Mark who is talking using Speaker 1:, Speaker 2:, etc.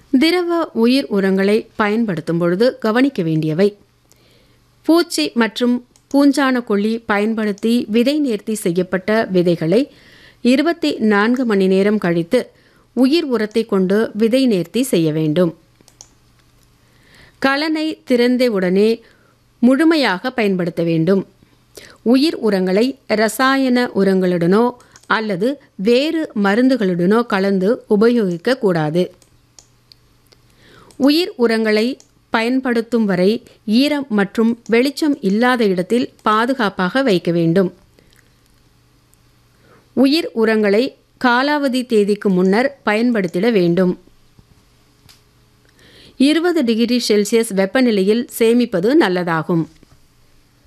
Speaker 1: திரவ உயிர் உரங்களை பயன்படுத்தும் பொழுது கவனிக்க வேண்டியவை பூச்சி மற்றும் பூஞ்சான கொல்லி பயன்படுத்தி விதை நேர்த்தி செய்யப்பட்ட விதைகளை இருபத்தி நான்கு மணி நேரம் கழித்து உயிர் உரத்தை கொண்டு விதை நேர்த்தி செய்ய வேண்டும் கலனை திறந்த உடனே முழுமையாக பயன்படுத்த வேண்டும் உயிர் உரங்களை ரசாயன உரங்களுடனோ அல்லது வேறு மருந்துகளுடனோ கலந்து உபயோகிக்க கூடாது உயிர் உரங்களை பயன்படுத்தும் வரை ஈரம் மற்றும் வெளிச்சம் இல்லாத இடத்தில் பாதுகாப்பாக வைக்க வேண்டும் உயிர் உரங்களை காலாவதி தேதிக்கு முன்னர் பயன்படுத்திட வேண்டும் இருபது டிகிரி செல்சியஸ் வெப்பநிலையில் சேமிப்பது நல்லதாகும்